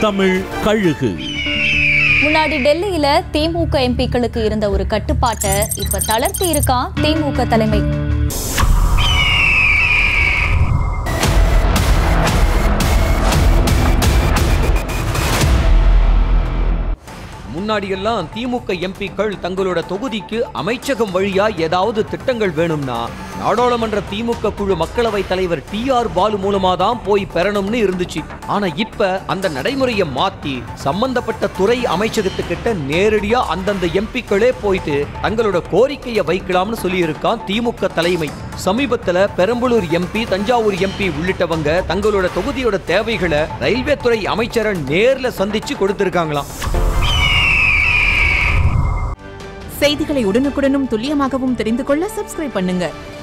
தமிழ் கழுகு முன்னாடி டெல்லியில திமுக எம்பிக்களுக்கு இருந்த ஒரு கட்டுப்பாட்டை இப்ப தளர்த்தி இருக்கான் திமுக தலைமை முன்னாடியெல்லாம் திமுக எம்பிக்கள் தங்களோட தொகுதிக்கு அமைச்சகம் வழியா ஏதாவது திட்டங்கள் வேணும்னா நாடாளுமன்ற திமுக குழு மக்களவை தலைவர் டி ஆர் பாலு மூலமா தான் போய் பெறணும்னு இருந்துச்சு ஆனா இப்ப அந்த நடைமுறையை மாத்தி சம்பந்தப்பட்ட துறை அமைச்சகத்துக்கிட்ட நேரடியா அந்தந்த எம்பிக்களே போயிட்டு தங்களோட கோரிக்கையை வைக்கலாம்னு சொல்லியிருக்கான் திமுக தலைமை சமீபத்துல பெரம்பலூர் எம்பி தஞ்சாவூர் எம்பி உள்ளிட்டவங்க தங்களோட தொகுதியோட தேவைகளை ரயில்வே துறை அமைச்சரை நேர்ல சந்திச்சு கொடுத்திருக்காங்களாம் செய்திகளை உடனுக்குடனும் துல்லியமாகவும் தெரிந்து கொள்ள சப்ஸ்கிரைப் பண்ணுங்க